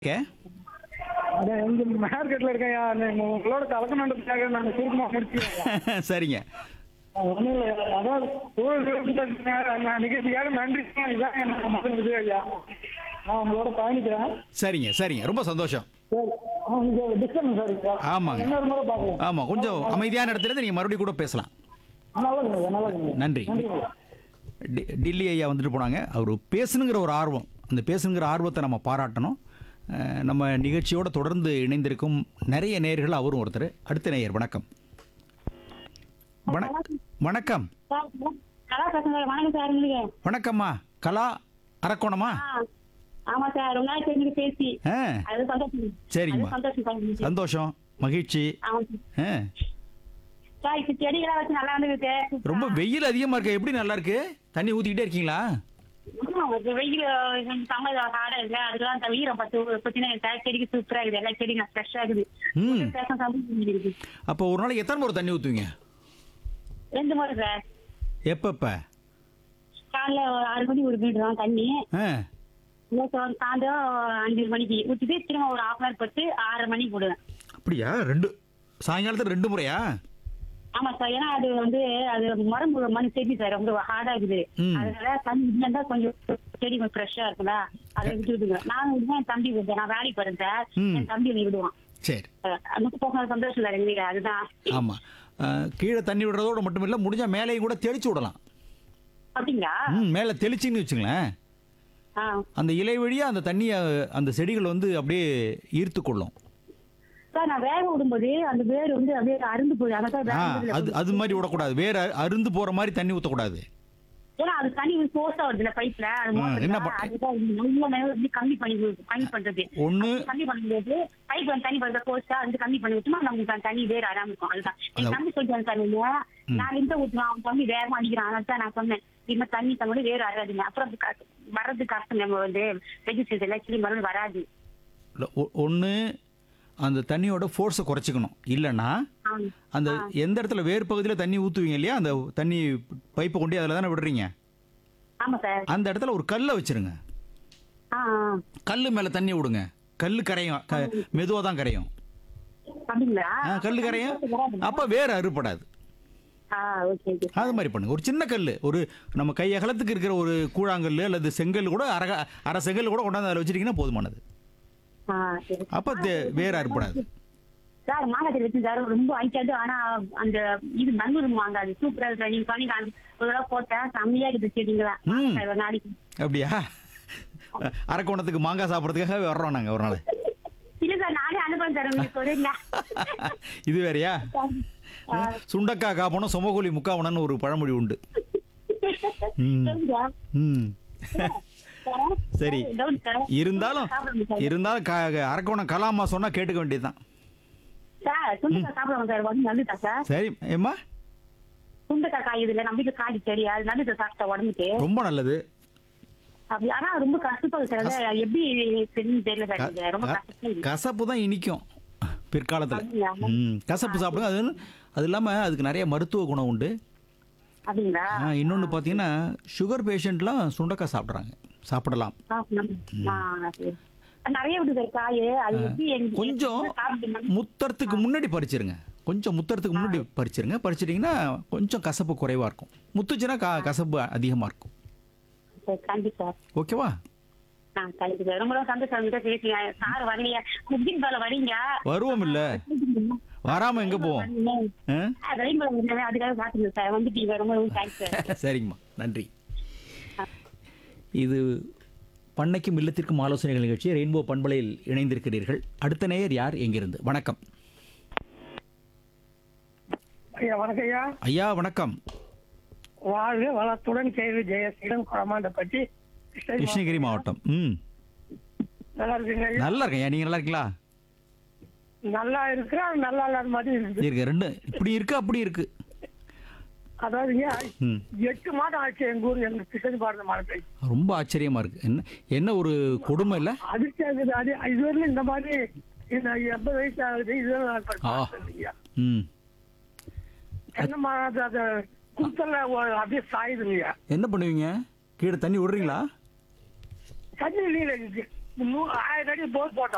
K அதான் இங்க மார்க்கெட்ல இருக்கேன்யா நீங்க உங்களோட கலக்கணுன்றதுக்காக நான் சுருக்கமா முடிச்சுக்கிறேன் சரிங்க ஒன்றும் இல்லை அதான் சூழல் விருப்பத்துக்கு நான் நிகழ்ச்சியாக நன்றி இதான் எனக்கு முதல் இது ஐயா நான் உங்களோட பயணிக்கிறேன் சரிங்க சரிங்க ரொம்ப சந்தோஷம் சரி அவங்க டிஸ்டன்ஸ் சரிங்களா ஆமாங்க. இன்னொரு முறை பார்க்கலாம் ஆமாம் கொஞ்சம் அமைதியான இடத்துல இருந்து நீங்கள் மறுபடியும் கூட பேசலாம் நல்லதுங்க நல்லதுங்க நன்றி நன்றிங்க டி- டில்லி ஐயா வந்துட்டு போனாங்க அவர் பேசணுங்கிற ஒரு ஆர்வம் அந்த பேசணுங்கிற ஆர்வத்தை நம்ம பாராட்டணும் அஹ், நம்ம நிகழ்ச்சியோட தொடர்ந்து இணைந்திருக்கும் நிறைய நேயர்கள் அவரும் ஒருத்தர் அடுத்த நேயர் வணக்கம் வணக் வணக்கம் சார், கலா பசங்க வணக்கம் சார் உங்களுக்கு வணக்கம்மா கலா அரக்கோணமா ஆ, ஆமா சார் ரொம்ப நாள் தெரிஞ்சு பேசி ஆ அது சந்தோஷம் சரிங்கம்மா. அது சந்தோஷம் சார் சந்தோஷம் மகிழ்ச்சி ஆமா சார். ஆ சார் இப்ப செடிகளா வச்சு நல்லா வந்துருக்கு ரொம்ப வெயில் அதிகமாக இருக்கு எப்படி நல்லா இருக்கு தண்ணி ஊற்றிக்கிட்டே இருக்கீங்களா வெயில் சம்மர் ஹார்டா இருக்கு அதுக்கெல்லாம் அந்த ஈரம் பத்து பத்தினா சார் செடிக்கு சூப்பரா இருக்குது எல்லா செடிங்க ஃப்ரெஷ்ஷா இருக்குது ம் பேச சந்தோஷம் இருக்கு அப்போ ஒரு நாளைக்கு எத்தனை முறை தண்ணி ஊற்றுவீங்க ரெண்டு முறை சார் எப்பப்போ காலைல ஒரு ஆறு மணிக்கு ஒரு வீடு தான் தண்ணி ஆ சாயந்தரம் சாயந்தரம் அஞ்சு மணிக்கு ஊற்றிட்டு திரும்ப ஒரு ஹாஃப் அன் பட்டு ஆறரை மணிக்கு விடுவேன் அப்படியா ரெண்டு சாயங்காலத்தில் ரெண்டு முறையா ஆமா சார் ஏன்னா அது வந்து அது மரம் மண் செடி சார் ரொம்ப ஹார்டா இருக்குது ம். அதனால தண்ணி இருந்தா கொஞ்சம் செடி கொஞ்சம் ஃப்ரெஷ்ஷா இருக்குல்ல அதை விட்டு விடுங்க நான் விடுவேன் என் தம்பி விடுவேன் நான் வேலைக்கு போறேன் சார் ம். என் தம்பி என்னை விடுவான் சரி அஹ் அதுக்கு போக சந்தோஷம் இல்லை எங்களுக்கு அதுதான் ஆமாம் கீழே தண்ணி விடுறதோட மட்டும் இல்லை முடிஞ்சால் மேலேயும் கூட தெளிச்சு விடலாம் அப்படிங்களா ம் மேலே தெளிச்சின்னு வச்சுங்களேன் ஆ அந்த இலை வழியாக அந்த தண்ணியை அந்த செடிகள் வந்து அப்படியே ஈர்த்து கொள்ளும் சார் நான் வேக விடும்போது அந்த வேர் வந்து அப்படியே அருந்து போய் அதான் சார் ஆ வேக விடுறதுல அது அது மாதிரி விடக்கூடாது வேற அ- அருந்து போகிற மாதிரி தண்ணி ஊற்றக்கூடாது ஏன்னா அது தண்ணி போஸ்டா வருதுல பைப்ல அது ஆ, மோட்டர்ல, என்ன பண்- அதுதான் நல்ல நேரம் இப்படி கம்மி பண்ணி கம்மி பண்றது ஒன்று கம்மி பண்ணும்போது பைப் வந்து தண்ணி பண்ற போஸ்டா வந்து கம்மி பண்ணி விட்டுமா நமக்கு அந்த தண்ணி வேற ஆரம்பிக்கும் அதுதான் என் அதான். தம்பி சொல்லிட்டு சார் நீங்க நான் இந்த ஊற்றுவான் அவன் தம்பி வேகமா அடிக்கிறான் அதான் சார் நான் சொன்னேன் இந்த தண்ணி தண்ணி வேற ஆகாதுங்க அப்புறம் அது க- வர்றது கஷ்டம் நம்ம வந்து வெஜி சீசன்ல கிளி மருந்து வராது ஒன்று அந்த தண்ணியோட ஃபோர்ஸை குறைச்சிக்கணும் இல்லைன்னா ஆ. அந்த எந்த இடத்துல வேறு பகுதியில் தண்ணி ஊற்றுவீங்க இல்லையா அந்த தண்ணி பைப்பை கொண்டு அதில் தானே விடுறீங்க ஆமா சார் அந்த இடத்துல ஒரு கல்லை வச்சிருங்க ஆ ஆ. கல் மேலே தண்ணி விடுங்க கல் கரையும் க மெதுவாக தான் கரையும் அப்படிங்களா ஆ, கல் கரையும் அப்போ வேறு அறுபடாது ஆ ஓகே ஓகே அது மாதிரி பண்ணுங்க ஒரு சின்ன கல் ஒரு நம்ம கை அகலத்துக்கு இருக்கிற ஒரு கூழாங்கல் அல்லது செங்கல் கூட அரை அரை செங்கல் கூட கொண்டாந்து அதில் வச்சிட்டிங்கன்னா போதுமானது ஆ சரி அப்போ வேறு அறுபடாது சார் மாங்காய் செடி வச்சு சார் ரொம்ப ஐட்டாது ஆனா அந்த இது மண்ணூர் மாங்காய் அது சூப்பரா இருக்கு நீங்க சொன்னீங்க அந்த ஒரு தடவை போட்டேன் செம்மையா இருக்குது செடிங்களா ம். ஒரு நாளைக்கு அப்படியா அரக்கோணத்துக்கு மாங்காய் சாப்பிட்றதுக்காக வர்றோம் நாங்கள் ஒரு நாள் இல்ல சார் நானே அனுப்புறேன் சார் உங்களுக்கு சொல்றீங்களா இது வேறயா சுண்டக்காய் காப்பணும் சொமகோலி முக்காவணன்னு ஒரு பழமொழி உண்டு ம். சரிங்க. ம் சார், சரி டவுட் சார். இருந்தாலும் சாப்பிடுங்க சார். இருந்தாலும் க- அரக்கோணம் கலாமா சொன்னால் கேட்டுக்க வேண்டியதுதான் சார் சுண்டக்காய் சாப்பிடுவோம் சார் உடம்பு நல்லதா சார் சரி ஏம்மா சுண்டக்காய் காய் இதுல நம்ம வீட்டுல காய் செடி அது நல்லது சாப்பிட்டா உடம்புக்கு ரொம்ப நல்லது அப்படி ஆனா ரொம்ப கஷ்டப்படும் சார் அது எப்படி தெரியும் தெரியல சார் இது ரொம்ப க- கஷ்டம் கசப்பு தான் இனிக்கும் பிற்காலத்தில் அப்படிங்களா? ம் கசப்பு சாப்பிடுங்க அது அது இல்லாமல் அதுக்கு நிறைய மருத்துவ குணம் உண்டு அப்படிங்களா இன்னொன்று பார்த்தீங்கன்னா சுகர் பேஷண்ட்லாம் சுண்டக்காய் சாப்பிட்றாங்க சாப்பிடலாம் சாப்பிடணும். ஆ, சரி. நிறைய விடுது காய் அது எப்படி எங்க- கொஞ்சம் சாப்பிடணும். முத்தறதுக்கு முன்னாடி பறிச்சிருங்க கொஞ்சம் முத்தறதுக்கு முன்னாடி பறிச்சிருங்க பறிச்சிட்டிங்கன்னா கொஞ்சம் கசப்பு குறைவாக இருக்கும் முத்துச்சுன்னா க கசப்பு அதிகமாக இருக்கும் சரி, கண்டிப்பா ஓகேவா ஆ, கண்டிப்பா சார். ரொம்ப ரொம்ப சந்தோஷம் உங்ககிட்ட பேசுங்க சார் வரலையா குக்கிங் பால வரீங்க வருவோம் இல்லை வராமல் எங்கே போவோம் ஆ? ரெயின்போ வந்தேன் அதுக்காக பாத்துங்க சார் வந்துட்டீங்க ரொம்ப ரொம்ப தேங்க்ஸ் சார் சரிங்கம்மா நன்றி இது பண்ணைக்கும் இல்லத்திற்கும் ஆலோசனைகள் நிகழ்ச்சி ரெயின்போ பண்பலையில் இணைந்திருக்கிறீர்கள் அடுத்த நேயர் யார் எங்கிருந்து வணக்கம் ஐயா வணக்கம் ஐயா ஐயா வணக்கம் வாழ்க வளத்துடன் கேள்வி ஜெயசீலன் குளமாண்ட பற்றி கிருஷ்ணகிரி மாவட்டம் ம் நல்லா இருக்குங்க ஐயா நல்லா இருக்கேன் ஐயா நீங்கள் நல்லா இருக்கீங்களா நல்லா இருக்கிறா நல்லா இல்லாத மாதிரி இருக்குது இருக்கு ரெண்டு இப்படி இருக்கு அப்படி இருக்கு அதாவதுங்க ம் எட்டு மாதம் ஆச்சு எங்க ஊர் எங்க கிருஷ்ணகிரி பாரத மழை பெய்யும் ரொம்ப ஆச்சரியமா இருக்கு என்ன என்ன ஒரு கொடுமை இல்லை அதிர்ச்சி ஆகுது அது இதுவரையிலும் இந்த மாதிரி இந்த எண்பது வயசு ஆகுது இதுவரை நான் இப்ப ஆ. பார்த்தது இல்லையா. ம் என்னம்மா அது அது குத்தல அப்படியே சாயுது இல்லையா என்ன பண்ணுவீங்க கீழே தண்ணி விடுறீங்களா தண்ணி இல்லையில இருக்கு நூ- ஆயிரம் அடி போர் போட்டோம்